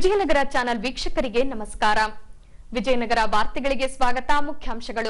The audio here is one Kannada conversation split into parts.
ವಿಜಯನಗರ ಚಾನೆಲ್ ವೀಕ್ಷಕರಿಗೆ ನಮಸ್ಕಾರ ವಿಜಯನಗರ ವಾರ್ತೆಗಳಿಗೆ ಸ್ವಾಗತ ಮುಖ್ಯಾಂಶಗಳು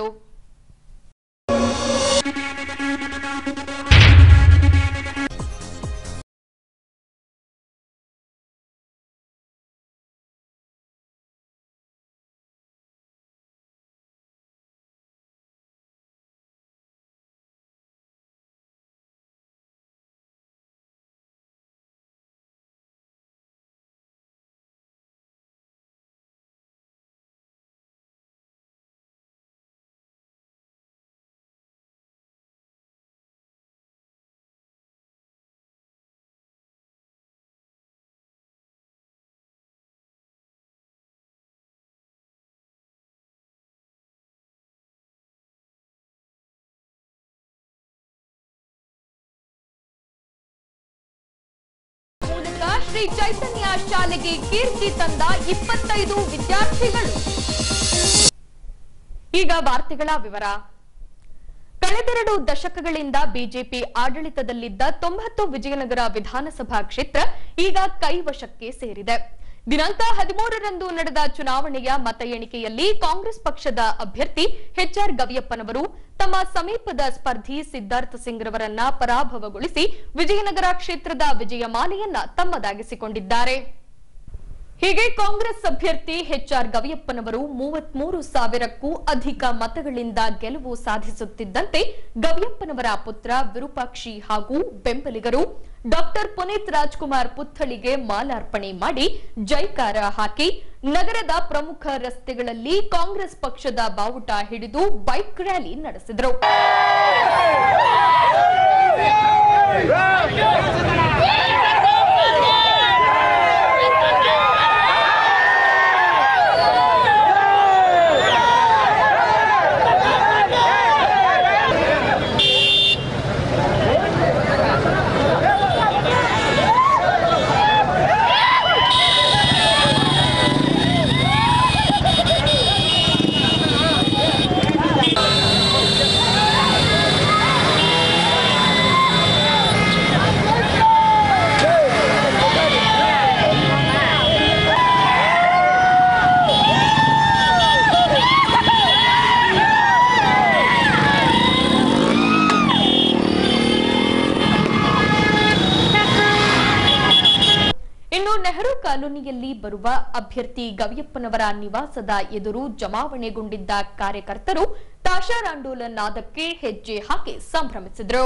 ಮೂಲಕ ಶ್ರೀ ಚೈತನ್ಯ ಶಾಲೆಗೆ ಕೀರ್ತಿ ತಂದ ಇಪ್ಪತ್ತೈದು ವಿದ್ಯಾರ್ಥಿಗಳು ಈಗ ವಾರ್ತೆಗಳ ವಿವರ ಕಳೆದೆರಡು ದಶಕಗಳಿಂದ ಬಿಜೆಪಿ ಆಡಳಿತದಲ್ಲಿದ್ದ ತೊಂಬತ್ತು ವಿಜಯನಗರ ವಿಧಾನಸಭಾ ಕ್ಷೇತ್ರ ಈಗ ಕೈವಶಕ್ಕೆ ಸೇರಿದೆ ದಿನಾಂಕ ಹದಿಮೂರರಂದು ನಡೆದ ಚುನಾವಣೆಯ ಮತ ಎಣಿಕೆಯಲ್ಲಿ ಕಾಂಗ್ರೆಸ್ ಪಕ್ಷದ ಅಭ್ಯರ್ಥಿ ಎಚ್ಆರ್ ಗವಿಯಪ್ಪನವರು ತಮ್ಮ ಸಮೀಪದ ಸ್ಪರ್ಧಿ ಸಿದ್ಧಾರ್ಥ ಸಿಂಗ್ ರವರನ್ನ ಪರಾಭವಗೊಳಿಸಿ ವಿಜಯನಗರ ಕ್ಷೇತ್ರದ ವಿಜಯಮಾಲೆಯನ್ನ ತಮ್ಮದಾಗಿಸಿಕೊಂಡಿದ್ದಾರೆ ಹೀಗೆ ಕಾಂಗ್ರೆಸ್ ಅಭ್ಯರ್ಥಿ ಎಚ್ಆರ್ ಗವಿಯಪ್ಪನವರು ಮೂವತ್ಮೂರು ಸಾವಿರಕ್ಕೂ ಅಧಿಕ ಮತಗಳಿಂದ ಗೆಲುವು ಸಾಧಿಸುತ್ತಿದ್ದಂತೆ ಗವಿಯಪ್ಪನವರ ಪುತ್ರ ವಿರೂಪಾಕ್ಷಿ ಹಾಗೂ ಬೆಂಬಲಿಗರು ಡಾಕ್ಟರ್ ಪುನೀತ್ ರಾಜ್ಕುಮಾರ್ ಪುತ್ಥಳಿಗೆ ಮಾಲಾರ್ಪಣೆ ಮಾಡಿ ಜೈಕಾರ ಹಾಕಿ ನಗರದ ಪ್ರಮುಖ ರಸ್ತೆಗಳಲ್ಲಿ ಕಾಂಗ್ರೆಸ್ ಪಕ್ಷದ ಬಾವುಟ ಹಿಡಿದು ಬೈಕ್ ರ್ಯಾಲಿ ನಡೆಸಿದರು ಇನ್ನು ನೆಹರು ಕಾಲೋನಿಯಲ್ಲಿ ಬರುವ ಅಭ್ಯರ್ಥಿ ಗವಿಯಪ್ಪನವರ ನಿವಾಸದ ಎದುರು ಜಮಾವಣೆಗೊಂಡಿದ್ದ ಕಾರ್ಯಕರ್ತರು ತಾಷಾರಾಂಡೋಲ ನಾದಕ್ಕೆ ಹೆಜ್ಜೆ ಹಾಕಿ ಸಂಭ್ರಮಿಸಿದರು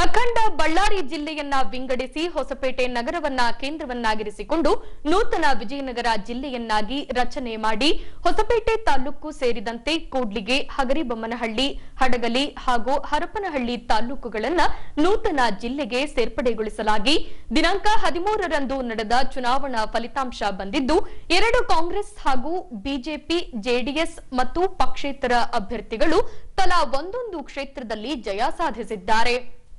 ಅಖಂಡ ಬಳ್ಳಾರಿ ಜಿಲ್ಲೆಯನ್ನ ವಿಂಗಡಿಸಿ ಹೊಸಪೇಟೆ ನಗರವನ್ನ ಕೇಂದ್ರವನ್ನಾಗಿರಿಸಿಕೊಂಡು ನೂತನ ವಿಜಯನಗರ ಜಿಲ್ಲೆಯನ್ನಾಗಿ ರಚನೆ ಮಾಡಿ ಹೊಸಪೇಟೆ ತಾಲೂಕು ಸೇರಿದಂತೆ ಕೂಡ್ಲಿಗೆ ಹಗರಿಬೊಮ್ಮನಹಳ್ಳಿ ಹಡಗಲಿ ಹಾಗೂ ಹರಪನಹಳ್ಳಿ ತಾಲೂಕುಗಳನ್ನ ನೂತನ ಜಿಲ್ಲೆಗೆ ಸೇರ್ಪಡೆಗೊಳಿಸಲಾಗಿ ದಿನಾಂಕ ಹದಿಮೂರರಂದು ನಡೆದ ಚುನಾವಣಾ ಫಲಿತಾಂಶ ಬಂದಿದ್ದು ಎರಡು ಕಾಂಗ್ರೆಸ್ ಹಾಗೂ ಬಿಜೆಪಿ ಜೆಡಿಎಸ್ ಮತ್ತು ಪಕ್ಷೇತರ ಅಭ್ಯರ್ಥಿಗಳು ತಲಾ ಒಂದೊಂದು ಕ್ಷೇತ್ರದಲ್ಲಿ ಜಯ ಸಾಧಿಸಿದ್ದಾರೆ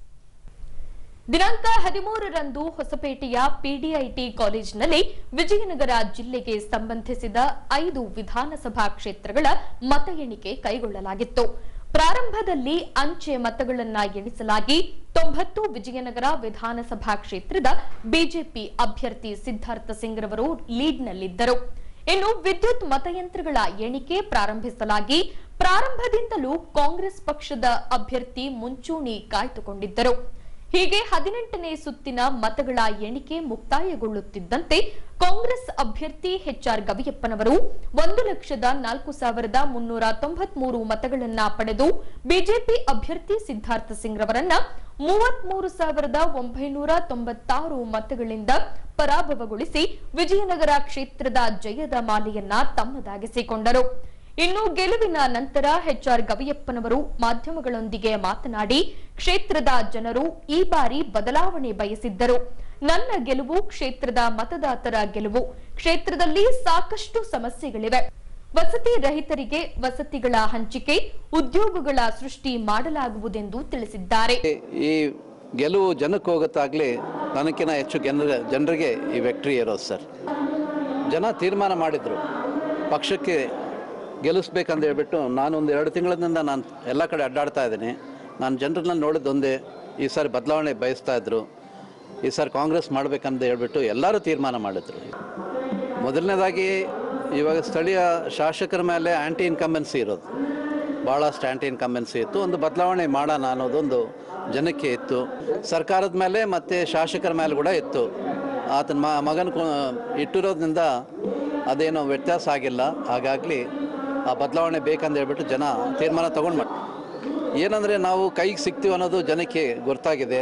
ದಿನಾಂಕ ಹದಿಮೂರರಂದು ಹೊಸಪೇಟೆಯ ಪಿಡಿಐಟಿ ಕಾಲೇಜಿನಲ್ಲಿ ವಿಜಯನಗರ ಜಿಲ್ಲೆಗೆ ಸಂಬಂಧಿಸಿದ ಐದು ವಿಧಾನಸಭಾ ಕ್ಷೇತ್ರಗಳ ಮತ ಎಣಿಕೆ ಕೈಗೊಳ್ಳಲಾಗಿತ್ತು ಪ್ರಾರಂಭದಲ್ಲಿ ಅಂಚೆ ಮತಗಳನ್ನ ಎಣಿಸಲಾಗಿ ತೊಂಬತ್ತು ವಿಜಯನಗರ ವಿಧಾನಸಭಾ ಕ್ಷೇತ್ರದ ಬಿಜೆಪಿ ಅಭ್ಯರ್ಥಿ ಸಿದ್ಧಾರ್ಥ ಸಿಂಗ್ ರವರು ಲೀಡ್ನಲ್ಲಿದ್ದರು ಇನ್ನು ವಿದ್ಯುತ್ ಮತಯಂತ್ರಗಳ ಎಣಿಕೆ ಪ್ರಾರಂಭಿಸಲಾಗಿ ಪ್ರಾರಂಭದಿಂದಲೂ ಕಾಂಗ್ರೆಸ್ ಪಕ್ಷದ ಅಭ್ಯರ್ಥಿ ಮುಂಚೂಣಿ ಕಾಯ್ದುಕೊಂಡಿದ್ದರು ಹೀಗೆ ಹದಿನೆಂಟನೇ ಸುತ್ತಿನ ಮತಗಳ ಎಣಿಕೆ ಮುಕ್ತಾಯಗೊಳ್ಳುತ್ತಿದ್ದಂತೆ ಕಾಂಗ್ರೆಸ್ ಅಭ್ಯರ್ಥಿ ಎಚ್ಆರ್ ಗವಿಯಪ್ಪನವರು ಒಂದು ಲಕ್ಷದ ನಾಲ್ಕು ಸಾವಿರದ ಮುನ್ನೂರ ತೊಂಬತ್ಮೂರು ಮತಗಳನ್ನ ಪಡೆದು ಬಿಜೆಪಿ ಅಭ್ಯರ್ಥಿ ಸಿದ್ಧಾರ್ಥ ಸಿಂಗ್ ರವರನ್ನ ಮೂವತ್ಮೂರು ಸಾವಿರದ ಒಂಬೈನೂರ ತೊಂಬತ್ತಾರು ಮತಗಳಿಂದ ಪರಾಭವಗೊಳಿಸಿ ವಿಜಯನಗರ ಕ್ಷೇತ್ರದ ಜಯದ ಮಾಲೆಯನ್ನ ತಮ್ಮದಾಗಿಸಿಕೊಂಡರು ಇನ್ನು ಗೆಲುವಿನ ನಂತರ ಎಚ್ಆರ್ ಗವಿಯಪ್ಪನವರು ಮಾಧ್ಯಮಗಳೊಂದಿಗೆ ಮಾತನಾಡಿ ಕ್ಷೇತ್ರದ ಜನರು ಈ ಬಾರಿ ಬದಲಾವಣೆ ಬಯಸಿದ್ದರು ನನ್ನ ಗೆಲುವು ಕ್ಷೇತ್ರದ ಮತದಾತರ ಗೆಲುವು ಕ್ಷೇತ್ರದಲ್ಲಿ ಸಾಕಷ್ಟು ಸಮಸ್ಯೆಗಳಿವೆ ವಸತಿ ರಹಿತರಿಗೆ ವಸತಿಗಳ ಹಂಚಿಕೆ ಉದ್ಯೋಗಗಳ ಸೃಷ್ಟಿ ಮಾಡಲಾಗುವುದೆಂದು ತಿಳಿಸಿದ್ದಾರೆ ಈ ಗೆಲುವು ಜನಕ್ಕೆ ಹೋಗುತ್ತಾಗಲಿ ನನಗಿನ ಹೆಚ್ಚು ಜನರ ಜನರಿಗೆ ಈ ವ್ಯಕ್ಟ್ರಿ ಇರೋದು ಸರ್ ಜನ ತೀರ್ಮಾನ ಮಾಡಿದರು ಪಕ್ಷಕ್ಕೆ ಗೆಲ್ಲಿಸ್ಬೇಕಂತ ಹೇಳ್ಬಿಟ್ಟು ನಾನೊಂದು ಎರಡು ತಿಂಗಳಿಂದ ನಾನು ಎಲ್ಲ ಕಡೆ ಅಡ್ಡಾಡ್ತಾ ಇದ್ದೀನಿ ನಾನು ಜನರನ್ನ ನೋಡಿದ್ದೊಂದೇ ಈ ಸಾರಿ ಬದಲಾವಣೆ ಬಯಸ್ತಾ ಇದ್ರು ಈ ಸಾರಿ ಕಾಂಗ್ರೆಸ್ ಮಾಡಬೇಕಂತ ಹೇಳ್ಬಿಟ್ಟು ಎಲ್ಲರೂ ತೀರ್ಮಾನ ಮಾಡಿದ್ರು ಮೊದಲನೇದಾಗಿ ಇವಾಗ ಸ್ಥಳೀಯ ಶಾಸಕರ ಮೇಲೆ ಆ್ಯಂಟಿ ಇನ್ಕಂಬೆನ್ಸಿ ಇರೋದು ಭಾಳಷ್ಟು ಆ್ಯಂಟಿ ಇನ್ಕಂಬೆನ್ಸಿ ಇತ್ತು ಒಂದು ಬದಲಾವಣೆ ಮಾಡೋಣ ಅನ್ನೋದೊಂದು ಜನಕ್ಕೆ ಇತ್ತು ಸರ್ಕಾರದ ಮೇಲೆ ಮತ್ತು ಶಾಸಕರ ಮೇಲೆ ಕೂಡ ಇತ್ತು ಆತನ ಮ ಮಗನ ಕು- ಇಟ್ಟಿರೋದ್ರಿಂದ ಅದೇನೋ ವ್ಯತ್ಯಾಸ ಆಗಿಲ್ಲ ಹಾಗಾಗಲಿ ಆ ಬದಲಾವಣೆ ಬೇಕಂತ ಹೇಳ್ಬಿಟ್ಟು ಜನ ತೀರ್ಮಾನ ತೊಗೊಂಡು ಮಾಡಿ ಏನಂದರೆ ನಾವು ಕೈಗೆ ಸಿಗ್ತೀವಿ ಅನ್ನೋದು ಜನಕ್ಕೆ ಗೊತ್ತಾಗಿದೆ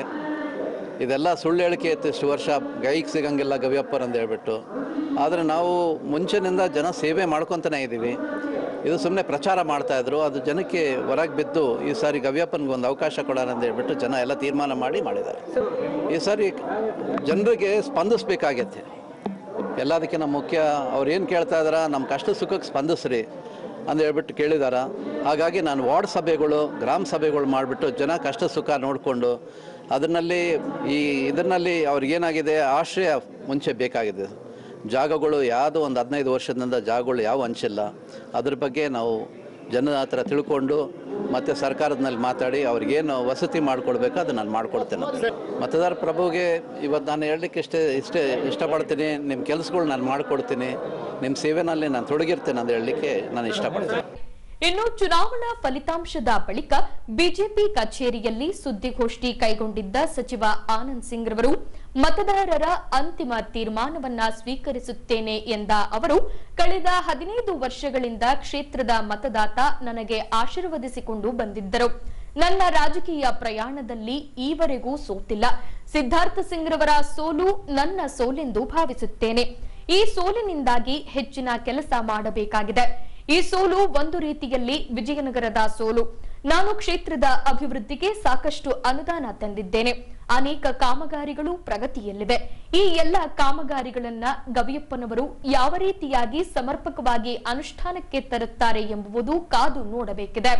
ಇದೆಲ್ಲ ಸುಳ್ಳು ಹೇಳಿಕೆ ಇತ್ತು ಇಷ್ಟು ವರ್ಷ ಕೈಗೆ ಸಿಗಂಗಿಲ್ಲ ಗವಿಯಪ್ಪರ್ ಅಂತ ಹೇಳ್ಬಿಟ್ಟು ಆದರೆ ನಾವು ಮುಂಚೆನಿಂದ ಜನ ಸೇವೆ ಮಾಡ್ಕೊತಾನೆ ಇದ್ದೀವಿ ಇದು ಸುಮ್ಮನೆ ಪ್ರಚಾರ ಮಾಡ್ತಾ ಇದ್ರು ಅದು ಜನಕ್ಕೆ ಹೊರಗೆ ಬಿದ್ದು ಈ ಸಾರಿ ಗವಿಯಪ್ಪನಿಗೆ ಒಂದು ಅವಕಾಶ ಕೊಡೋಣ ಅಂತ ಹೇಳ್ಬಿಟ್ಟು ಜನ ಎಲ್ಲ ತೀರ್ಮಾನ ಮಾಡಿ ಮಾಡಿದ್ದಾರೆ ಈ ಸಾರಿ ಜನರಿಗೆ ಸ್ಪಂದಿಸ್ಬೇಕಾಗೈತೆ ಎಲ್ಲದಕ್ಕಿಂತ ಮುಖ್ಯ ಅವ್ರು ಏನು ಕೇಳ್ತಾ ಇದಾರ ನಮ್ಮ ಕಷ್ಟ ಸುಖಕ್ಕೆ ಸ್ಪಂದಿಸ್ರಿ ಅಂತ ಹೇಳ್ಬಿಟ್ಟು ಕೇಳಿದಾರ ಹಾಗಾಗಿ ನಾನು ವಾರ್ಡ್ ಸಭೆಗಳು ಗ್ರಾಮ ಸಭೆಗಳು ಮಾಡಿಬಿಟ್ಟು ಜನ ಕಷ್ಟ ಸುಖ ನೋಡಿಕೊಂಡು ಅದರಲ್ಲಿ ಈ ಇದರಲ್ಲಿ ಅವ್ರಿಗೇನಾಗಿದೆ ಆಶ್ರಯ ಮುಂಚೆ ಬೇಕಾಗಿದೆ ಜಾಗಗಳು ಯಾವುದೋ ಒಂದು ಹದಿನೈದು ವರ್ಷದಿಂದ ಜಾಗಗಳು ಯಾವ ಹಂಚಿಲ್ಲ ಅದ್ರ ಬಗ್ಗೆ ನಾವು ಜನ ಹತ್ರ ತಿಳ್ಕೊಂಡು ಮತ್ತು ಸರ್ಕಾರದಲ್ಲಿ ಮಾತಾಡಿ ಅವ್ರಿಗೇನು ವಸತಿ ಮಾಡ್ಕೊಡ್ಬೇಕು ಅದು ನಾನು ಮಾಡ್ಕೊಡ್ತೇನೆ ಮತದಾರ ಪ್ರಭುಗೆ ಇವತ್ತು ನಾನು ಹೇಳಲಿಕ್ಕೆ ಇಷ್ಟೇ ಇಷ್ಟೇ ಇಷ್ಟಪಡ್ತೀನಿ ನಿಮ್ಮ ಕೆಲಸಗಳು ನಾನು ಮಾಡಿಕೊಡ್ತೀನಿ ನಿಮ್ಮ ಸೇವೆನಲ್ಲಿ ನಾನು ತೊಡಗಿರ್ತೇನೆ ಅಂತ ಹೇಳಲಿಕ್ಕೆ ನಾನು ಇಷ್ಟಪಡ್ತೀನಿ ಇನ್ನು ಚುನಾವಣಾ ಫಲಿತಾಂಶದ ಬಳಿಕ ಬಿಜೆಪಿ ಕಚೇರಿಯಲ್ಲಿ ಸುದ್ದಿಗೋಷ್ಠಿ ಕೈಗೊಂಡಿದ್ದ ಸಚಿವ ಆನಂದ್ ಸಿಂಗ್ ರವರು ಮತದಾರರ ಅಂತಿಮ ತೀರ್ಮಾನವನ್ನ ಸ್ವೀಕರಿಸುತ್ತೇನೆ ಎಂದ ಅವರು ಕಳೆದ ಹದಿನೈದು ವರ್ಷಗಳಿಂದ ಕ್ಷೇತ್ರದ ಮತದಾತ ನನಗೆ ಆಶೀರ್ವದಿಸಿಕೊಂಡು ಬಂದಿದ್ದರು ನನ್ನ ರಾಜಕೀಯ ಪ್ರಯಾಣದಲ್ಲಿ ಈವರೆಗೂ ಸೋತಿಲ್ಲ ಸಿದ್ಧಾರ್ಥ ಸಿಂಗ್ ರವರ ಸೋಲು ನನ್ನ ಸೋಲೆಂದು ಭಾವಿಸುತ್ತೇನೆ ಈ ಸೋಲಿನಿಂದಾಗಿ ಹೆಚ್ಚಿನ ಕೆಲಸ ಮಾಡಬೇಕಾಗಿದೆ ಈ ಸೋಲು ಒಂದು ರೀತಿಯಲ್ಲಿ ವಿಜಯನಗರದ ಸೋಲು ನಾನು ಕ್ಷೇತ್ರದ ಅಭಿವೃದ್ಧಿಗೆ ಸಾಕಷ್ಟು ಅನುದಾನ ತಂದಿದ್ದೇನೆ ಅನೇಕ ಕಾಮಗಾರಿಗಳು ಪ್ರಗತಿಯಲ್ಲಿವೆ ಈ ಎಲ್ಲ ಕಾಮಗಾರಿಗಳನ್ನ ಗವಿಯಪ್ಪನವರು ಯಾವ ರೀತಿಯಾಗಿ ಸಮರ್ಪಕವಾಗಿ ಅನುಷ್ಠಾನಕ್ಕೆ ತರುತ್ತಾರೆ ಎಂಬುದು ಕಾದು ನೋಡಬೇಕಿದೆ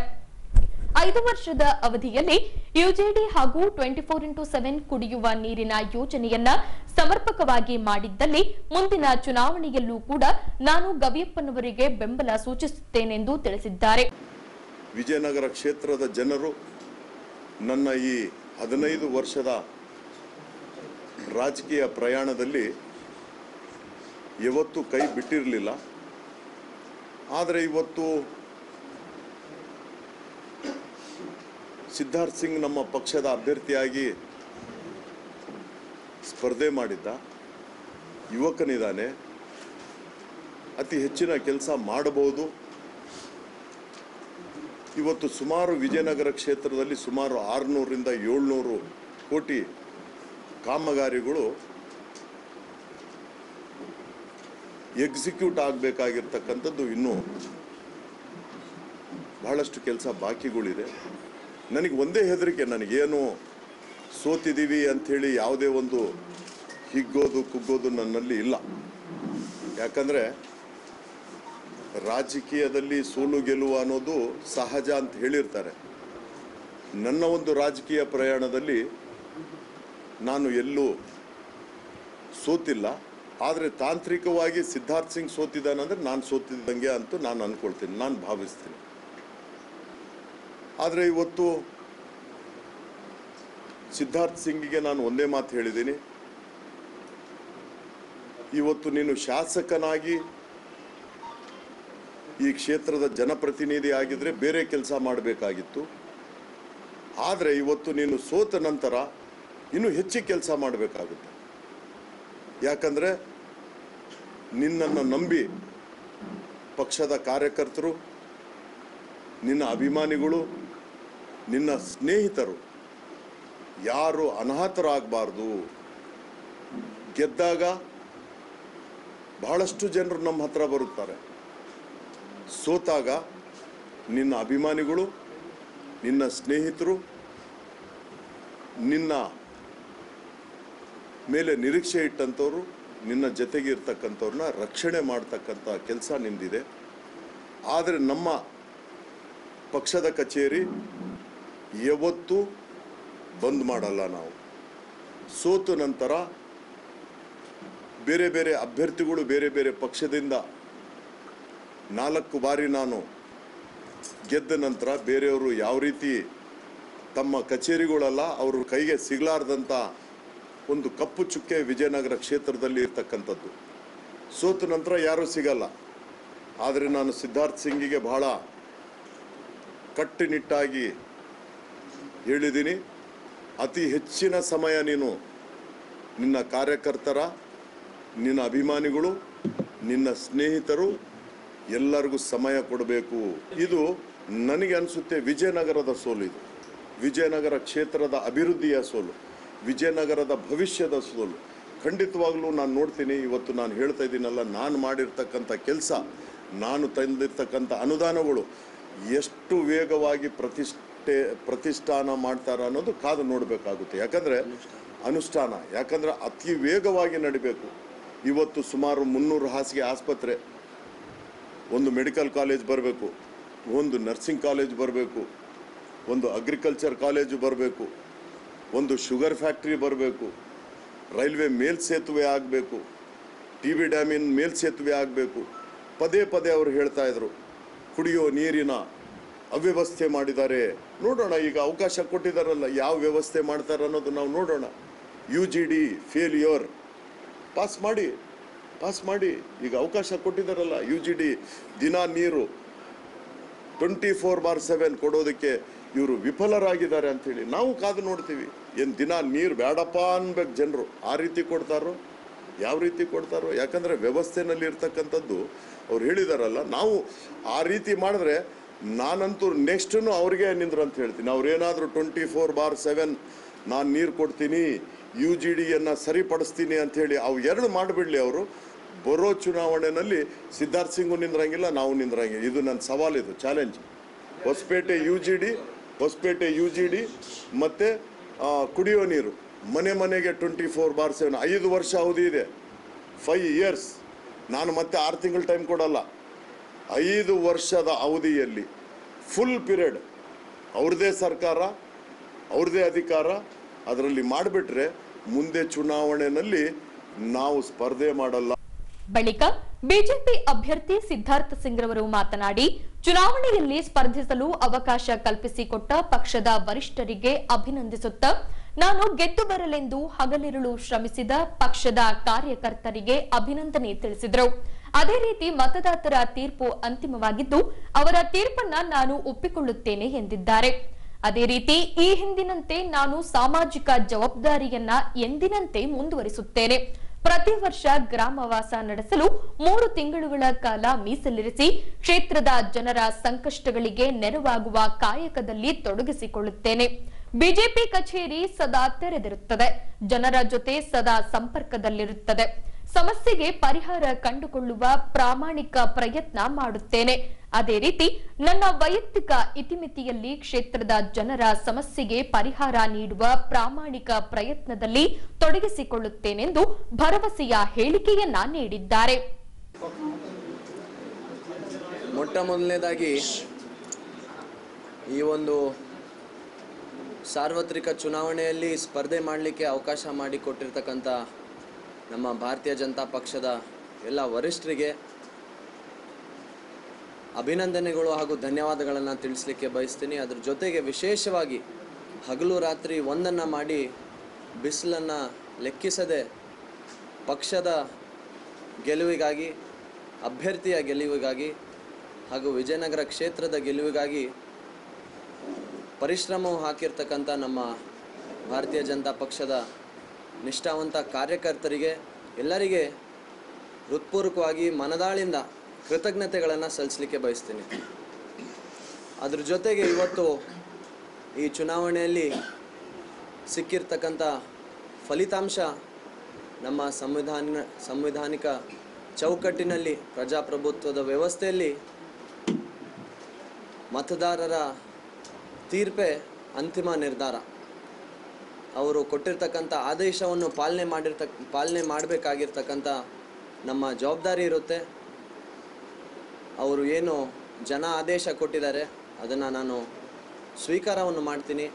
ಐದು ವರ್ಷದ ಅವಧಿಯಲ್ಲಿ ಯುಜೆಡಿ ಹಾಗೂ ಟ್ವೆಂಟಿ ಫೋರ್ ಇಂಟು ಸೆವೆನ್ ಕುಡಿಯುವ ನೀರಿನ ಯೋಜನೆಯನ್ನ ಸಮರ್ಪಕವಾಗಿ ಮಾಡಿದ್ದಲ್ಲಿ ಮುಂದಿನ ಚುನಾವಣೆಯಲ್ಲೂ ಕೂಡ ನಾನು ಗವಿಯಪ್ಪನವರಿಗೆ ಬೆಂಬಲ ಸೂಚಿಸುತ್ತೇನೆಂದು ತಿಳಿಸಿದ್ದಾರೆ ವಿಜಯನಗರ ಕ್ಷೇತ್ರದ ಜನರು ನನ್ನ ಈ ಹದಿನೈದು ವರ್ಷದ ರಾಜಕೀಯ ಪ್ರಯಾಣದಲ್ಲಿ ಯಾವತ್ತೂ ಕೈ ಬಿಟ್ಟಿರಲಿಲ್ಲ ಆದರೆ ಇವತ್ತು ಸಿದ್ಧಾರ್ಥ್ ಸಿಂಗ್ ನಮ್ಮ ಪಕ್ಷದ ಅಭ್ಯರ್ಥಿಯಾಗಿ ಸ್ಪರ್ಧೆ ಮಾಡಿದ್ದ ಯುವಕನಿದ್ದಾನೆ ಅತಿ ಹೆಚ್ಚಿನ ಕೆಲಸ ಮಾಡಬಹುದು ಇವತ್ತು ಸುಮಾರು ವಿಜಯನಗರ ಕ್ಷೇತ್ರದಲ್ಲಿ ಸುಮಾರು ಆರುನೂರರಿಂದ ಏಳ್ನೂರು ಕೋಟಿ ಕಾಮಗಾರಿಗಳು ಎಕ್ಸಿಕ್ಯೂಟ್ ಆಗಬೇಕಾಗಿರ್ತಕ್ಕಂಥದ್ದು ಇನ್ನೂ ಬಹಳಷ್ಟು ಕೆಲಸ ಬಾಕಿಗಳಿದೆ ನನಗೆ ಒಂದೇ ಹೆದರಿಕೆ ನನಗೇನು ಸೋತಿದ್ದೀವಿ ಅಂಥೇಳಿ ಯಾವುದೇ ಒಂದು ಹಿಗ್ಗೋದು ಕುಗ್ಗೋದು ನನ್ನಲ್ಲಿ ಇಲ್ಲ ಯಾಕಂದರೆ ರಾಜಕೀಯದಲ್ಲಿ ಸೋಲು ಗೆಲುವು ಅನ್ನೋದು ಸಹಜ ಅಂತ ಹೇಳಿರ್ತಾರೆ ನನ್ನ ಒಂದು ರಾಜಕೀಯ ಪ್ರಯಾಣದಲ್ಲಿ ನಾನು ಎಲ್ಲೂ ಸೋತಿಲ್ಲ ಆದರೆ ತಾಂತ್ರಿಕವಾಗಿ ಸಿದ್ಧಾರ್ಥ್ ಸಿಂಗ್ ಸೋತಿದ್ದಾನಂದ್ರೆ ನಾನು ಸೋತಿದ್ದಂಗೆ ಅಂತೂ ನಾನು ಅನ್ಕೊಳ್ತೀನಿ ನಾನು ಭಾವಿಸ್ತೀನಿ ಆದರೆ ಇವತ್ತು ಸಿದ್ಧಾರ್ಥ್ ಸಿಂಗಿಗೆ ನಾನು ಒಂದೇ ಮಾತು ಹೇಳಿದ್ದೀನಿ ಇವತ್ತು ನೀನು ಶಾಸಕನಾಗಿ ಈ ಕ್ಷೇತ್ರದ ಜನಪ್ರತಿನಿಧಿ ಆಗಿದ್ರೆ ಬೇರೆ ಕೆಲಸ ಮಾಡಬೇಕಾಗಿತ್ತು ಆದರೆ ಇವತ್ತು ನೀನು ಸೋತ ನಂತರ ಇನ್ನೂ ಹೆಚ್ಚಿಗೆ ಕೆಲಸ ಮಾಡಬೇಕಾಗುತ್ತೆ ಯಾಕಂದರೆ ನಿನ್ನನ್ನು ನಂಬಿ ಪಕ್ಷದ ಕಾರ್ಯಕರ್ತರು ನಿನ್ನ ಅಭಿಮಾನಿಗಳು ನಿನ್ನ ಸ್ನೇಹಿತರು ಯಾರು ಅನಾಥರಾಗಬಾರ್ದು ಗೆದ್ದಾಗ ಬಹಳಷ್ಟು ಜನರು ನಮ್ಮ ಹತ್ರ ಬರುತ್ತಾರೆ ಸೋತಾಗ ನಿನ್ನ ಅಭಿಮಾನಿಗಳು ನಿನ್ನ ಸ್ನೇಹಿತರು ನಿನ್ನ ಮೇಲೆ ನಿರೀಕ್ಷೆ ಇಟ್ಟಂಥವ್ರು ನಿನ್ನ ಜೊತೆಗೆ ಇರ್ತಕ್ಕಂಥವ್ರನ್ನ ರಕ್ಷಣೆ ಮಾಡ್ತಕ್ಕಂಥ ಕೆಲಸ ನಿಂದಿದೆ ಆದರೆ ನಮ್ಮ ಪಕ್ಷದ ಕಚೇರಿ ಯಾವತ್ತೂ ಬಂದ್ ಮಾಡಲ್ಲ ನಾವು ಸೋತು ನಂತರ ಬೇರೆ ಬೇರೆ ಅಭ್ಯರ್ಥಿಗಳು ಬೇರೆ ಬೇರೆ ಪಕ್ಷದಿಂದ ನಾಲ್ಕು ಬಾರಿ ನಾನು ಗೆದ್ದ ನಂತರ ಬೇರೆಯವರು ಯಾವ ರೀತಿ ತಮ್ಮ ಕಚೇರಿಗಳಲ್ಲ ಅವ್ರ ಕೈಗೆ ಸಿಗಲಾರ್ದಂಥ ಒಂದು ಕಪ್ಪು ಚುಕ್ಕೆ ವಿಜಯನಗರ ಕ್ಷೇತ್ರದಲ್ಲಿ ಇರ್ತಕ್ಕಂಥದ್ದು ಸೋತ ನಂತರ ಯಾರೂ ಸಿಗಲ್ಲ ಆದರೆ ನಾನು ಸಿದ್ಧಾರ್ಥ್ ಸಿಂಗಿಗೆ ಬಹಳ ಕಟ್ಟುನಿಟ್ಟಾಗಿ ಹೇಳಿದ್ದೀನಿ ಅತಿ ಹೆಚ್ಚಿನ ಸಮಯ ನೀನು ನಿನ್ನ ಕಾರ್ಯಕರ್ತರ ನಿನ್ನ ಅಭಿಮಾನಿಗಳು ನಿನ್ನ ಸ್ನೇಹಿತರು ಎಲ್ಲರಿಗೂ ಸಮಯ ಕೊಡಬೇಕು ಇದು ನನಗೆ ಅನಿಸುತ್ತೆ ವಿಜಯನಗರದ ಸೋಲು ಇದು ವಿಜಯನಗರ ಕ್ಷೇತ್ರದ ಅಭಿವೃದ್ಧಿಯ ಸೋಲು ವಿಜಯನಗರದ ಭವಿಷ್ಯದ ಸೋಲು ಖಂಡಿತವಾಗ್ಲೂ ನಾನು ನೋಡ್ತೀನಿ ಇವತ್ತು ನಾನು ಹೇಳ್ತಾ ಇದ್ದೀನಲ್ಲ ನಾನು ಮಾಡಿರ್ತಕ್ಕಂಥ ಕೆಲಸ ನಾನು ತಂದಿರ್ತಕ್ಕಂಥ ಅನುದಾನಗಳು ಎಷ್ಟು ವೇಗವಾಗಿ ಪ್ರತಿಷ್ಠೆ ಪ್ರತಿಷ್ಠಾನ ಮಾಡ್ತಾರ ಅನ್ನೋದು ಕಾದು ನೋಡಬೇಕಾಗುತ್ತೆ ಯಾಕಂದರೆ ಅನುಷ್ಠಾನ ಯಾಕಂದರೆ ಅತಿ ವೇಗವಾಗಿ ನಡಿಬೇಕು ಇವತ್ತು ಸುಮಾರು ಮುನ್ನೂರು ಹಾಸಿಗೆ ಆಸ್ಪತ್ರೆ ಒಂದು ಮೆಡಿಕಲ್ ಕಾಲೇಜ್ ಬರಬೇಕು ಒಂದು ನರ್ಸಿಂಗ್ ಕಾಲೇಜ್ ಬರಬೇಕು ಒಂದು ಅಗ್ರಿಕಲ್ಚರ್ ಕಾಲೇಜು ಬರಬೇಕು ಒಂದು ಶುಗರ್ ಫ್ಯಾಕ್ಟ್ರಿ ಬರಬೇಕು ರೈಲ್ವೆ ಮೇಲ್ಸೇತುವೆ ಆಗಬೇಕು ಟಿ ವಿ ಡ್ಯಾಮಿನ ಮೇಲ್ಸೇತುವೆ ಆಗಬೇಕು ಪದೇ ಪದೇ ಅವರು ಹೇಳ್ತಾ ಇದ್ರು ಕುಡಿಯೋ ನೀರಿನ ಅವ್ಯವಸ್ಥೆ ಮಾಡಿದ್ದಾರೆ ನೋಡೋಣ ಈಗ ಅವಕಾಶ ಕೊಟ್ಟಿದ್ದಾರಲ್ಲ ಯಾವ ವ್ಯವಸ್ಥೆ ಮಾಡ್ತಾರೆ ಅನ್ನೋದು ನಾವು ನೋಡೋಣ U G D failure pass ಮಾಡಿ ಪಾಸ್ ಮಾಡಿ ಈಗ ಅವಕಾಶ ಕೊಟ್ಟಿದ್ದಾರಲ್ಲ ಯು ಜಿ ಡಿ ದಿನ ನೀರು ಟ್ವೆಂಟಿ ಫೋರ್ ಬಾರ್ ಸೆವೆನ್ ಕೊಡೋದಕ್ಕೆ ಇವರು ವಿಫಲರಾಗಿದ್ದಾರೆ ಅಂಥೇಳಿ ನಾವು ಕಾದು ನೋಡ್ತೀವಿ ಏನು ದಿನ ನೀರು ಬೇಡಪ್ಪ ಅನ್ಬೇಕು ಜನರು ಆ ರೀತಿ ಕೊಡ್ತಾರೋ ಯಾವ ರೀತಿ ಕೊಡ್ತಾರೋ ಯಾಕಂದರೆ ವ್ಯವಸ್ಥೆನಲ್ಲಿ ಇರ್ತಕ್ಕಂಥದ್ದು ಅವ್ರು ಹೇಳಿದಾರಲ್ಲ ನಾವು ಆ ರೀತಿ ಮಾಡಿದ್ರೆ ನಾನಂತೂ ನೆಕ್ಸ್ಟು ಅವ್ರಿಗೆ ನಿಂದ್ರು ಅಂತ ಹೇಳ್ತೀನಿ ಅವ್ರೇನಾದರೂ ಟ್ವೆಂಟಿ ಫೋರ್ ಬಾರ್ ಸೆವೆನ್ ನಾನು ನೀರು ಕೊಡ್ತೀನಿ ಯು ಜಿ ಡಿಯನ್ನು ಸರಿಪಡಿಸ್ತೀನಿ ಅಂಥೇಳಿ ಅವು ಎರಡು ಮಾಡಿಬಿಡಲಿ ಅವರು ಬರೋ ಚುನಾವಣೆಯಲ್ಲಿ ಸಿದ್ಧಾರ್ಥ್ ಸಿಂಗು ನಿಂದ್ರಂಗಿಲ್ಲ ನಾವು ನಿಂದ್ರಂಗಿಲ್ಲ ಇದು ನನ್ನ ಸವಾಲಿದು challenge Hosapete U G D Hosapete U G D ಮತ್ತು ಕುಡಿಯೋ ನೀರು ಮನೆ ಮನೆಗೆ ಟ್ವೆಂಟಿ ಫೋರ್ ಬಾರ್ ಸೆವೆನ್ ಐದು ವರ್ಷ ಅವಧಿ ಇದೆ ಫೈವ್ ಇಯರ್ಸ್ ನಾನು ಮತ್ತೆ ಆರು ತಿಂಗಳು ಟೈಮ್ ಕೊಡಲ್ಲ ಐದು ವರ್ಷದ ಅವಧಿಯಲ್ಲಿ ಫುಲ್ ಪೀರಿಯಡ್ ಅವ್ರದ್ದೇ ಸರ್ಕಾರ ಅವ್ರದ್ದೇ ಅಧಿಕಾರ ಅದರಲ್ಲಿ ಮಾಡಿಬಿಟ್ರೆ ಮುಂದೆ ಚುನಾವಣೆಯಲ್ಲಿ ನಾವು ಸ್ಪರ್ಧೆ ಮಾಡಲ್ಲ ಬಳಿಕ ಬಿಜೆಪಿ ಅಭ್ಯರ್ಥಿ ಸಿದ್ಧಾರ್ಥ ಸಿಂಗ್ ರವರು ಮಾತನಾಡಿ ಚುನಾವಣೆಯಲ್ಲಿ ಸ್ಪರ್ಧಿಸಲು ಅವಕಾಶ ಕಲ್ಪಿಸಿಕೊಟ್ಟ ಪಕ್ಷದ ವರಿಷ್ಠರಿಗೆ ಅಭಿನಂದಿಸುತ್ತಾ ನಾನು ಗೆದ್ದು ಬರಲೆಂದು ಹಗಲಿರುಳು ಶ್ರಮಿಸಿದ ಪಕ್ಷದ ಕಾರ್ಯಕರ್ತರಿಗೆ ಅಭಿನಂದನೆ ತಿಳಿಸಿದರು ಅದೇ ರೀತಿ ಮತದಾತರ ತೀರ್ಪು ಅಂತಿಮವಾಗಿದ್ದು ಅವರ ತೀರ್ಪನ್ನ ನಾನು ಒಪ್ಪಿಕೊಳ್ಳುತ್ತೇನೆ ಎಂದಿದ್ದಾರೆ ಅದೇ ರೀತಿ ಈ ಹಿಂದಿನಂತೆ ನಾನು ಸಾಮಾಜಿಕ ಜವಾಬ್ದಾರಿಯನ್ನ ಎಂದಿನಂತೆ ಮುಂದುವರಿಸುತ್ತೇನೆ ಪ್ರತಿ ವರ್ಷ ಗ್ರಾಮವಾಸ ನಡೆಸಲು ಮೂರು ತಿಂಗಳುಗಳ ಕಾಲ ಮೀಸಲಿರಿಸಿ ಕ್ಷೇತ್ರದ ಜನರ ಸಂಕಷ್ಟಗಳಿಗೆ ನೆರವಾಗುವ ಕಾಯಕದಲ್ಲಿ ತೊಡಗಿಸಿಕೊಳ್ಳುತ್ತೇನೆ ಬಿಜೆಪಿ ಕಚೇರಿ ಸದಾ ತೆರೆದಿರುತ್ತದೆ ಜನರ ಜೊತೆ ಸದಾ ಸಂಪರ್ಕದಲ್ಲಿರುತ್ತದೆ ಸಮಸ್ಯೆಗೆ ಪರಿಹಾರ ಕಂಡುಕೊಳ್ಳುವ ಪ್ರಾಮಾಣಿಕ ಪ್ರಯತ್ನ ಮಾಡುತ್ತೇನೆ ಅದೇ ರೀತಿ ನನ್ನ ವೈಯಕ್ತಿಕ ಇತಿಮಿತಿಯಲ್ಲಿ ಕ್ಷೇತ್ರದ ಜನರ ಸಮಸ್ಯೆಗೆ ಪರಿಹಾರ ನೀಡುವ ಪ್ರಾಮಾಣಿಕ ಪ್ರಯತ್ನದಲ್ಲಿ ತೊಡಗಿಸಿಕೊಳ್ಳುತ್ತೇನೆಂದು ಭರವಸೆಯ ಹೇಳಿಕೆಯನ್ನ ನೀಡಿದ್ದಾರೆ ಮೊಟ್ಟ ಮೊದಲನೇದಾಗಿ ಈ ಒಂದು ಸಾರ್ವತ್ರಿಕ ಚುನಾವಣೆಯಲ್ಲಿ ಸ್ಪರ್ಧೆ ಮಾಡಲಿಕ್ಕೆ ಅವಕಾಶ ಮಾಡಿಕೊಟ್ಟಿರ್ತಕ್ಕಂಥ ನಮ್ಮ ಭಾರತೀಯ ಜನತಾ ಪಕ್ಷದ ಎಲ್ಲ ವರಿಷ್ಠರಿಗೆ ಅಭಿನಂದನೆಗಳು ಹಾಗೂ ಧನ್ಯವಾದಗಳನ್ನು ತಿಳಿಸ್ಲಿಕ್ಕೆ ಬಯಸ್ತೀನಿ ಅದ್ರ ಜೊತೆಗೆ ವಿಶೇಷವಾಗಿ ಹಗಲು ರಾತ್ರಿ ಒಂದನ್ನು ಮಾಡಿ ಬಿಸಿಲನ್ನು ಲೆಕ್ಕಿಸದೆ ಪಕ್ಷದ ಗೆಲುವಿಗಾಗಿ ಅಭ್ಯರ್ಥಿಯ ಗೆಲುವಿಗಾಗಿ ಹಾಗೂ ವಿಜಯನಗರ ಕ್ಷೇತ್ರದ ಗೆಲುವಿಗಾಗಿ ಪರಿಶ್ರಮವು ಹಾಕಿರ್ತಕ್ಕಂಥ ನಮ್ಮ ಭಾರತೀಯ ಜನತಾ ಪಕ್ಷದ ನಿಷ್ಠಾವಂತ ಕಾರ್ಯಕರ್ತರಿಗೆ ಎಲ್ಲರಿಗೆ ಹೃತ್ಪೂರ್ವಕವಾಗಿ ಮನದಾಳಿಂದ ಕೃತಜ್ಞತೆಗಳನ್ನು ಸಲ್ಲಿಸಲಿಕ್ಕೆ ಬಯಸ್ತೀನಿ ಅದ್ರ ಜೊತೆಗೆ ಇವತ್ತು ಈ ಚುನಾವಣೆಯಲ್ಲಿ ಸಿಕ್ಕಿರ್ತಕ್ಕಂಥ ಫಲಿತಾಂಶ ನಮ್ಮ ಸಂವಿಧಾನ ಸಂವಿಧಾನಿಕ ಚೌಕಟ್ಟಿನಲ್ಲಿ ಪ್ರಜಾಪ್ರಭುತ್ವದ ವ್ಯವಸ್ಥೆಯಲ್ಲಿ ಮತದಾರರ ತೀರ್ಪೇ ಅಂತಿಮ ನಿರ್ಧಾರ ಅವರು ಕೊಟ್ಟಿರ್ತಕ್ಕಂಥ ಆದೇಶವನ್ನು ಪಾಲನೆ ಮಾಡಿರ್ತಕ್ ಪಾಲನೆ ಮಾಡಬೇಕಾಗಿರ್ತಕ್ಕಂಥ ನಮ್ಮ ಜವಾಬ್ದಾರಿ ಇರುತ್ತೆ ಅವರು ಏನು ಜನ ಆದೇಶ ಕೊಟ್ಟಿದ್ದಾರೆ ಅದನ್ನು ನಾನು ಸ್ವೀಕಾರವನ್ನು ಮಾಡ್ತೀನಿ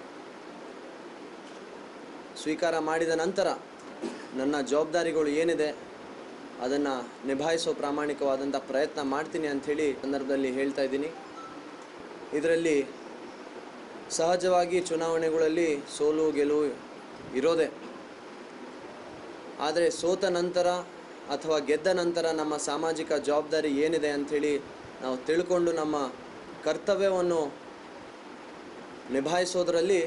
ಸ್ವೀಕಾರ ಮಾಡಿದ ನಂತರ ನನ್ನ ಜವಾಬ್ದಾರಿಗಳು ಏನಿದೆ ಅದನ್ನು ನಿಭಾಯಿಸೋ ಪ್ರಾಮಾಣಿಕವಾದಂಥ ಪ್ರಯತ್ನ ಮಾಡ್ತೀನಿ ಅಂಥೇಳಿ ಸಂದರ್ಭದಲ್ಲಿ ಹೇಳ್ತಾ ಇದ್ದೀನಿ ಇದರಲ್ಲಿ ಸಹಜವಾಗಿ ಚುನಾವಣೆಗಳಲ್ಲಿ ಸೋಲು ಗೆಲುವು ಇರೋದೇ ಆದರೆ ಸೋತ ನಂತರ ಅಥವಾ ಗೆದ್ದ ನಂತರ ನಮ್ಮ ಸಾಮಾಜಿಕ ಜವಾಬ್ದಾರಿ ಏನಿದೆ ಅಂಥೇಳಿ ನಾವು ತಿಳ್ಕೊಂಡು ನಮ್ಮ ಕರ್ತವ್ಯವನ್ನು ನಿಭಾಯಿಸೋದರಲ್ಲಿ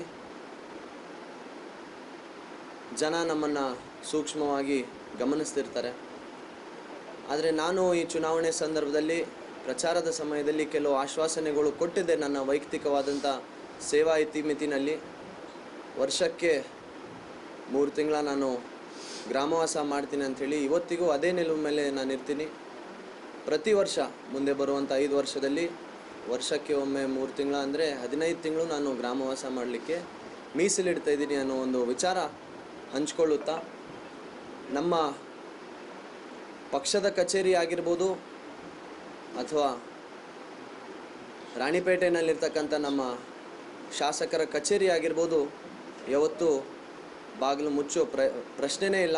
ಜನ ನಮ್ಮನ್ನು ಸೂಕ್ಷ್ಮವಾಗಿ ಗಮನಿಸ್ತಿರ್ತಾರೆ ಆದರೆ ನಾನು ಈ ಚುನಾವಣೆ ಸಂದರ್ಭದಲ್ಲಿ ಪ್ರಚಾರದ ಸಮಯದಲ್ಲಿ ಕೆಲವು ಆಶ್ವಾಸನೆಗಳು ಕೊಟ್ಟಿದ್ದೆ ನನ್ನ ವೈಯಕ್ತಿಕವಾದಂಥ ಸೇವಾ ಇತಿಮಿತಿನಲ್ಲಿ ವರ್ಷಕ್ಕೆ ಮೂರು ತಿಂಗಳ ನಾನು ಗ್ರಾಮವಾಸ ಮಾಡ್ತೀನಿ ಅಂಥೇಳಿ ಇವತ್ತಿಗೂ ಅದೇ ನಿಲುವು ಮೇಲೆ ನಾನು ಇರ್ತೀನಿ ಪ್ರತಿ ವರ್ಷ ಮುಂದೆ ಬರುವಂಥ ಐದು ವರ್ಷದಲ್ಲಿ ವರ್ಷಕ್ಕೆ ಒಮ್ಮೆ ಮೂರು ತಿಂಗಳ ಅಂದರೆ ಹದಿನೈದು ತಿಂಗಳು ನಾನು ಗ್ರಾಮವಾಸ ಮಾಡಲಿಕ್ಕೆ ಮೀಸಲಿಡ್ತಾ ಇದ್ದೀನಿ ಅನ್ನೋ ಒಂದು ವಿಚಾರ ಹಂಚ್ಕೊಳ್ಳುತ್ತಾ ನಮ್ಮ ಪಕ್ಷದ ಕಚೇರಿ ಆಗಿರ್ಬೋದು ಅಥವಾ ರಾಣಿಪೇಟೆನಲ್ಲಿರ್ತಕ್ಕಂಥ ನಮ್ಮ ಶಾಸಕರ ಕಚೇರಿ ಆಗಿರ್ಬೋದು ಯಾವತ್ತೂ ಬಾಗಿಲು ಮುಚ್ಚೋ ಪ್ರ ಪ್ರಶ್ನೆನೇ ಇಲ್ಲ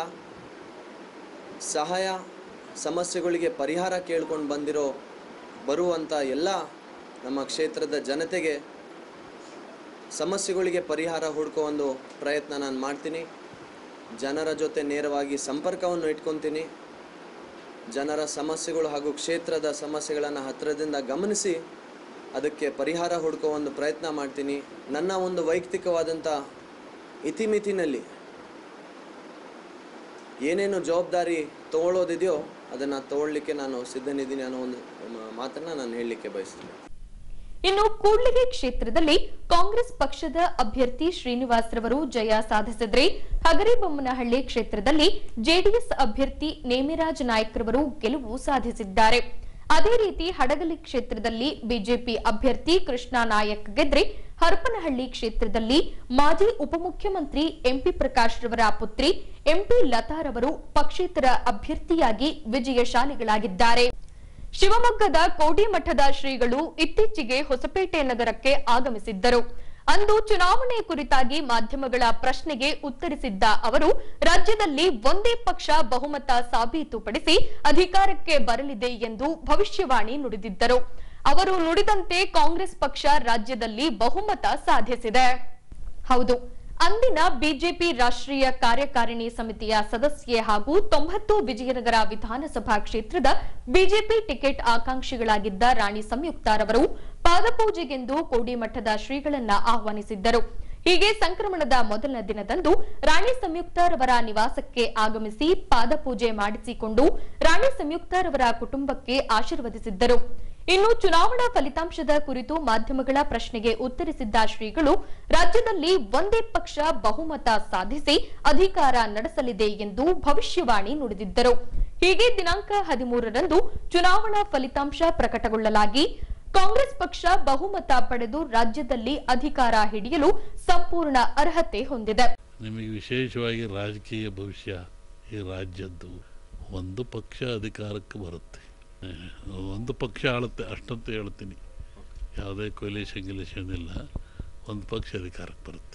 ಸಹಾಯ ಸಮಸ್ಯೆಗಳಿಗೆ ಪರಿಹಾರ ಕೇಳ್ಕೊಂಡು ಬಂದಿರೋ ಬರುವಂಥ ಎಲ್ಲ ನಮ್ಮ ಕ್ಷೇತ್ರದ ಜನತೆಗೆ ಸಮಸ್ಯೆಗಳಿಗೆ ಪರಿಹಾರ ಹುಡುಕೋ ಒಂದು ಪ್ರಯತ್ನ ನಾನು ಮಾಡ್ತೀನಿ ಜನರ ಜೊತೆ ನೇರವಾಗಿ ಸಂಪರ್ಕವನ್ನು ಇಟ್ಕೊತೀನಿ ಜನರ ಸಮಸ್ಯೆಗಳು ಹಾಗೂ ಕ್ಷೇತ್ರದ ಸಮಸ್ಯೆಗಳನ್ನು ಹತ್ತಿರದಿಂದ ಗಮನಿಸಿ ಅದಕ್ಕೆ ಪರಿಹಾರ ಹುಡುಕೋ ಒಂದು ಪ್ರಯತ್ನ ಮಾಡ್ತೀನಿ ನನ್ನ ಒಂದು ವೈಯಕ್ತಿಕವಾದಂಥ ಇತಿಮಿತಿನಲ್ಲಿ ಏನೇನು ಜವಾಬ್ದಾರಿ ತಗೊಳ್ಳೋದಿದೆಯೋ ಅದನ್ನು ತಗೊಳ್ಳಿಕ್ಕೆ ನಾನು ಸಿದ್ಧನಿದ್ದೀನಿ ಅನ್ನೋ ಒಂದು ಮ- ಮಾತನ್ನ ನಾನು ಹೇಳಲಿಕ್ಕೆ ಬಯಸ್ತೀನಿ ಇನ್ನು ಕೂಡ್ಲಿಗಿ ಕ್ಷೇತ್ರದಲ್ಲಿ ಕಾಂಗ್ರೆಸ್ ಪಕ್ಷದ ಅಭ್ಯರ್ಥಿ ಶ್ರೀನಿವಾಸ್ ರವರು ಜಯ ಸಾಧಿಸಿದ್ರೆ ಹಗರಿಬೊಮ್ಮನಹಳ್ಳಿ ಕ್ಷೇತ್ರದಲ್ಲಿ ಜೆಡಿಎಸ್ ಅಭ್ಯರ್ಥಿ ನೇಮಿರಾಜ್ ನಾಯ್ಕ್ ರವರು ಗೆಲುವು ಸಾಧಿಸಿದ್ದಾರೆ ಅದೇ ರೀತಿ ಹಡಗಲಿ ಕ್ಷೇತ್ರದಲ್ಲಿ ಬಿಜೆಪಿ ಅಭ್ಯರ್ಥಿ ಕೃಷ್ಣ ನಾಯಕ್ ಗೆದ್ರೆ ಹರಪನಹಳ್ಳಿ ಕ್ಷೇತ್ರದಲ್ಲಿ ಮಾಜಿ ಉಪಮುಖ್ಯಮಂತ್ರಿ ಎಂಪಿ ಪ್ರಕಾಶ್ ರವರ ಪುತ್ರಿ ಎಂಪಿ ಲತಾರವರು ಪಕ್ಷೇತರ ಅಭ್ಯರ್ಥಿಯಾಗಿ ವಿಜಯಶಾಲಿಗಳಾಗಿದ್ದಾರೆ ಶಿವಮೊಗ್ಗದ ಕೋಡಿಮಠದ ಶ್ರೀಗಳು ಇತ್ತೀಚೆಗೆ ಹೊಸಪೇಟೆ ನಗರಕ್ಕೆ ಆಗಮಿಸಿದ್ದರು ಅಂದು ಚುನಾವಣೆ ಕುರಿತಾಗಿ ಮಾಧ್ಯಮಗಳ ಪ್ರಶ್ನೆಗೆ ಉತ್ತರಿಸಿದ್ದ ಅವರು ರಾಜ್ಯದಲ್ಲಿ ಒಂದೇ ಪಕ್ಷ ಬಹುಮತ ಸಾಬೀತುಪಡಿಸಿ ಅಧಿಕಾರಕ್ಕೆ ಬರಲಿದೆ ಎಂದು ಭವಿಷ್ಯವಾಣಿ ನುಡಿದಿದ್ದರು ಅವರು ನುಡಿದಂತೆ ಕಾಂಗ್ರೆಸ್ ಪಕ್ಷ ರಾಜ್ಯದಲ್ಲಿ ಬಹುಮತ ಸಾಧಿಸಿದೆ ಹೌದು ಅಂದಿನ ಬಿಜೆಪಿ ರಾಷ್ಟ್ರೀಯ ಕಾರ್ಯಕಾರಿಣಿ ಸಮಿತಿಯ ಸದಸ್ಯೆ ಹಾಗೂ ತೊಂಬತ್ತು ವಿಜಯನಗರ ವಿಧಾನಸಭಾ ಕ್ಷೇತ್ರದ ಬಿಜೆಪಿ ಟಿಕೆಟ್ ಆಕಾಂಕ್ಷಿಗಳಾಗಿದ್ದ ರಾಣಿ ಸಂಯುಕ್ತಾರವರು ಪಾದಪೂಜೆಗೆಂದು ಕೋಡಿಮಠದ ಶ್ರೀಗಳನ್ನ ಆಹ್ವಾನಿಸಿದ್ದರು ಹೀಗೆ ಸಂಕ್ರಮಣದ ಮೊದಲ ದಿನದಂದು ರಾಣಿ ಸಂಯುಕ್ತಾರವರ ನಿವಾಸಕ್ಕೆ ಆಗಮಿಸಿ ಪಾದಪೂಜೆ ಮಾಡಿಸಿಕೊಂಡು ರಾಣಿ ಸಂಯುಕ್ತಾರವರ ಕುಟುಂಬಕ್ಕೆ ಆಶೀರ್ವದಿಸಿದ್ದರು ಇನ್ನು ಚುನಾವಣಾ ಫಲಿತಾಂಶದ ಕುರಿತು ಮಾಧ್ಯಮಗಳ ಪ್ರಶ್ನೆಗೆ ಉತ್ತರಿಸಿದ್ದ ಶ್ರೀಗಳು ರಾಜ್ಯದಲ್ಲಿ ಒಂದೇ ಪಕ್ಷ ಬಹುಮತ ಸಾಧಿಸಿ ಅಧಿಕಾರ ನಡೆಸಲಿದೆ ಎಂದು ಭವಿಷ್ಯವಾಣಿ ನುಡಿದಿದ್ದರು ಹೀಗೆ ದಿನಾಂಕ ಹದಿಮೂರರಂದು ಚುನಾವಣಾ ಫಲಿತಾಂಶ ಪ್ರಕಟಗೊಳ್ಳಲಾಗಿ ಕಾಂಗ್ರೆಸ್ ಪಕ್ಷ ಬಹುಮತ ಪಡೆದು ರಾಜ್ಯದಲ್ಲಿ ಅಧಿಕಾರ ಹಿಡಿಯಲು ಸಂಪೂರ್ಣ ಅರ್ಹತೆ ಹೊಂದಿದೆ ನಿಮಗೆ ವಿಶೇಷವಾಗಿ ರಾಜಕೀಯ ಭವಿಷ್ಯ ಈ ರಾಜ್ಯದ್ದು ಒಂದು ಪಕ್ಷ ಅಧಿಕಾರಕ್ಕೆ ಬರುತ್ತೆ ಅಹ್, ಒಂದು ಪಕ್ಷ ಆಳುತ್ತೆ ಅಷ್ಟಂತೂ ಹೇಳ್ತೀನಿ ಯಾವುದೇ ಕೊಯ್ಲೇಷನ್ ಗಿಲೇಷನ್ ಇಲ್ಲ ಒಂದು ಪಕ್ಷ ಅಧಿಕಾರಕ್ಕೆ ಬರುತ್ತೆ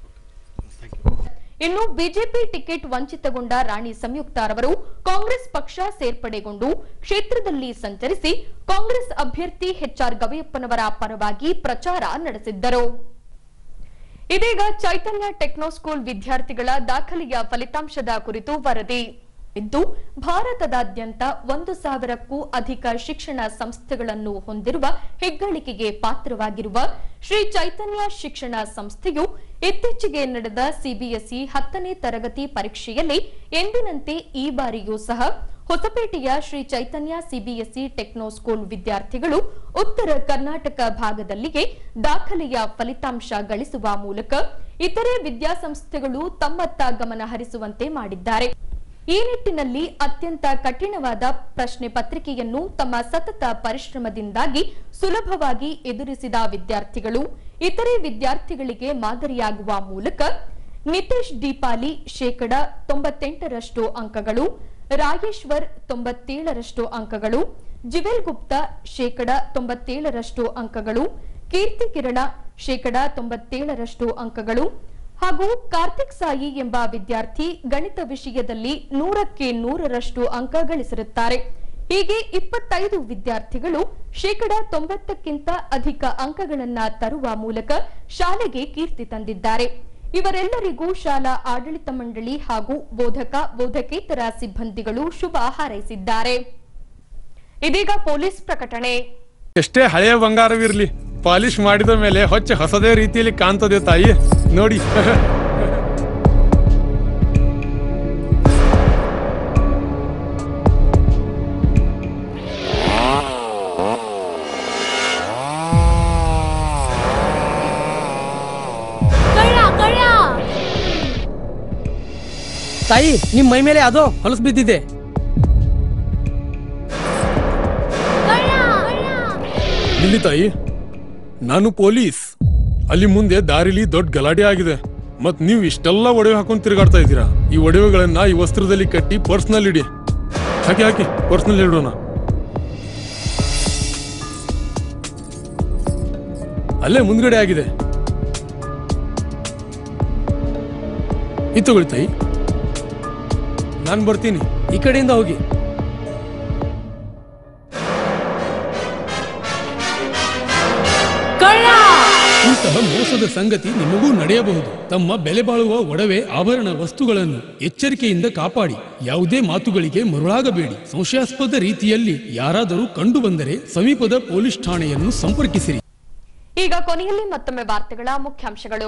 ಇನ್ನು ಬಿಜೆಪಿ ಟಿಕೆಟ್ ವಂಚಿತಗೊಂಡ ರಾಣಿ ಸಂಯುಕ್ತಾರವರು ಕಾಂಗ್ರೆಸ್ ಪಕ್ಷ ಸೇರ್ಪಡೆಗೊಂಡು ಕ್ಷೇತ್ರದಲ್ಲಿ ಸಂಚರಿಸಿ ಕಾಂಗ್ರೆಸ್ ಅಭ್ಯರ್ಥಿ ಎಚ್ಆರ್ ಗವಿಯಪ್ಪನವರ ಪರವಾಗಿ ಪ್ರಚಾರ ನಡೆಸಿದ್ದರು ಇದೀಗ ಚೈತನ್ಯ ಟೆಕ್ನೋ ಸ್ಕೂಲ್ ವಿದ್ಯಾರ್ಥಿಗಳ ದಾಖಲೆಯ ಫಲಿತಾಂಶದ ಕುರಿತು ವರದಿ ಇದ್ದು ಭಾರತದಾದ್ಯಂತ ಒಂದು ಸಾವಿರಕ್ಕೂ ಅಧಿಕ ಶಿಕ್ಷಣ ಸಂಸ್ಥೆಗಳನ್ನು ಹೊಂದಿರುವ ಹೆಗ್ಗಳಿಕೆಗೆ ಪಾತ್ರವಾಗಿರುವ ಶ್ರೀ ಚೈತನ್ಯ ಶಿಕ್ಷಣ ಸಂಸ್ಥೆಯು ಇತ್ತೀಚೆಗೆ ನಡೆದ ಸಿಬಿಎಸ್ಇ ಹತ್ತನೇ ತರಗತಿ ಪರೀಕ್ಷೆಯಲ್ಲಿ ಎಂದಿನಂತೆ ಈ ಬಾರಿಯೂ ಸಹ ಹೊಸಪೇಟೆಯ Shri Chaitanya CBSE techno school ವಿದ್ಯಾರ್ಥಿಗಳು ಉತ್ತರ ಕರ್ನಾಟಕ ಭಾಗದಲ್ಲಿಯೇ ದಾಖಲೆಯ ಫಲಿತಾಂಶ ಗಳಿಸುವ ಮೂಲಕ ಇತರೆ ವಿದ್ಯಾಸಂಸ್ಥೆಗಳು ತಮ್ಮತ್ತ ಗಮನ ಹರಿಸುವಂತೆ ಮಾಡಿದ್ದಾರೆ ಈ ನಿಟ್ಟಿನಲ್ಲಿ ಅತ್ಯಂತ ಕಠಿಣವಾದ ಪ್ರಶ್ನೆ ಪತ್ರಿಕೆಯನ್ನು ತಮ್ಮ ಸತತ ಪರಿಶ್ರಮದಿಂದಾಗಿ ಸುಲಭವಾಗಿ ಎದುರಿಸಿದ ವಿದ್ಯಾರ್ಥಿಗಳು ಇತರೆ ವಿದ್ಯಾರ್ಥಿಗಳಿಗೆ ಮಾದರಿಯಾಗುವ ಮೂಲಕ ನಿತೇಶ್ ದೀಪಾಲಿ ಶೇಕಡ ತೊಂಬತ್ತೆಂಟರಷ್ಟು ಅಂಕಗಳು ರಾಗೇಶ್ವರ್ ತೊಂಬತ್ತೇಳರಷ್ಟು ಅಂಕಗಳು ಜಿವೆಲ್ ಗುಪ್ತಾ ಶೇಕಡ ತೊಂಬತ್ತೇಳರಷ್ಟು ಅಂಕಗಳು ಕೀರ್ತಿ ಕಿರಣ ಶೇಕಡ ತೊಂಬತ್ತೇಳರಷ್ಟು ಅಂಕಗಳು ಹಾಗೂ ಕಾರ್ತಿಕ್ ಸಾಯಿ ಎಂಬ ವಿದ್ಯಾರ್ಥಿ ಗಣಿತ ವಿಷಯದಲ್ಲಿ ನೂರಕ್ಕೆ ನೂರರಷ್ಟು ಅಂಕ ಗಳಿಸಿರುತ್ತಾರೆ ಹೀಗೆ ಇಪ್ಪತ್ತೈದು ವಿದ್ಯಾರ್ಥಿಗಳು ಶೇಕಡ ತೊಂಬತ್ತಕ್ಕಿಂತ ಅಧಿಕ ಅಂಕಗಳನ್ನ ತರುವ ಮೂಲಕ ಶಾಲೆಗೆ ಕೀರ್ತಿ ತಂದಿದ್ದಾರೆ ಇವರೆಲ್ಲರಿಗೂ ಶಾಲಾ ಆಡಳಿತ ಮಂಡಳಿ ಹಾಗೂ ಬೋಧಕ ಬೋಧಕೇತರ ಸಿಬ್ಬಂದಿಗಳು ಶುಭ ಹಾರೈಸಿದ್ದಾರೆ ಇದೀಗ ಪೊಲೀಸ್ ಪ್ರಕಟಣೆ ಎಷ್ಟೇ ಹಳೆಯ ಬಂಗಾರವಿರ್ಲಿ ಪಾಲಿಶ್ ಮಾಡಿದ ಮೇಲೆ ಹೊಚ್ಚ ಹೊಸದೇ ರೀತಿಯಲ್ಲಿ ಕಾಣ್ತದೆ ತಾಯಿ ನೋಡಿ ತಾಯಿ ನಿಮ್ ಮೈ ಮೇಲೆ ಅದೋ ಹೊಲಸು ಬಿದ್ದಿದೆ ಇಲ್ಲಿ ತಾಯಿ ನಾನು ಪೊಲೀಸ್ ಅಲ್ಲಿ ಮುಂದೆ ದಾರಿಲಿ ದೊಡ್ಡ ಗಲಾಟೆ ಆಗಿದೆ ಮತ್ ನೀವು ಇಷ್ಟೆಲ್ಲ ಒಡವೆ ಹಾಕೊಂಡು ತಿರುಗಾಡ್ತಾ ಇದ್ದೀರಾ ಈ ಒಡವೆಗಳನ್ನ ಈ ವಸ್ತ್ರದಲ್ಲಿ ಕಟ್ಟಿ ಪರ್ಸ್ನಲ್ಲಿ ಇಡಿ ಹಾಕಿ ಹಾಕಿ ಪರ್ಸ್ನಲ್ಲಿ ಇಡೋಣ ಅಲ್ಲೇ ಮುಂದ್ಗಡೆ ಆಗಿದೆ ಇದು ತಗೊಳ್ಳಿ ತಾಯಿ ನಾನು ಬರ್ತೀನಿ ಈ ಕಡೆಯಿಂದ ಹೋಗಿ ಇಂತಹ ಮೋಸದ ಸಂಗತಿ ನಿಮಗೂ ನಡೆಯಬಹುದು ತಮ್ಮ ಬೆಲೆ ಬಾಳುವ ಒಡವೆ ಆಭರಣ ವಸ್ತುಗಳನ್ನು ಎಚ್ಚರಿಕೆಯಿಂದ ಕಾಪಾಡಿ ಯಾವುದೇ ಮಾತುಗಳಿಗೆ ಮರುಳಾಗಬೇಡಿ ಸಂಶಯಾಸ್ಪದ ರೀತಿಯಲ್ಲಿ ಯಾರಾದರೂ ಕಂಡು ಬಂದರೆ ಸಮೀಪದ ಪೊಲೀಸ್ ಠಾಣೆಯನ್ನು ಸಂಪರ್ಕಿಸಿರಿ ಈಗ ಕೊನೆಯಲ್ಲಿ ಮತ್ತೊಮ್ಮೆ ವಾರ್ತೆಗಳ ಮುಖ್ಯಾಂಶಗಳು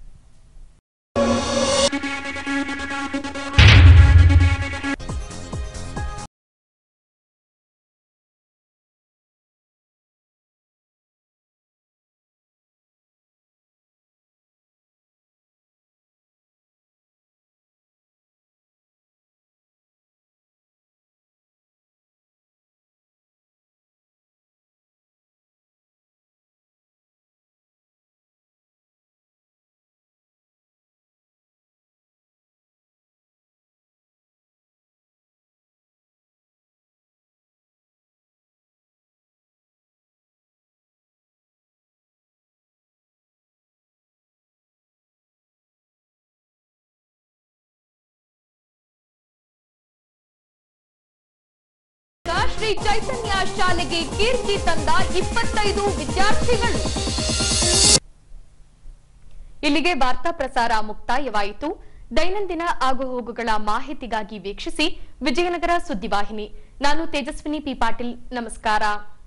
ಶ್ರೀ ಚೈತನ್ಯ ಶಾಲೆಗೆ ಕೀರ್ತಿ ತಂದ ಇಪ್ಪತ್ತೈದು ವಿದ್ಯಾರ್ಥಿಗಳು ಇಲ್ಲಿಗೆ ವಾರ್ತಾ ಪ್ರಸಾರ ಮುಕ್ತಾಯವಾಯಿತು ದೈನಂದಿನ ಆಗುಹೋಗುಗಳ ಮಾಹಿತಿಗಾಗಿ ವೀಕ್ಷಿಸಿ ವಿಜಯನಗರ ಸುದ್ದಿವಾಹಿನಿ ನಾನು ತೇಜಸ್ವಿನಿ ಪಿ ಪಾಟೀಲ್ ನಮಸ್ಕಾರ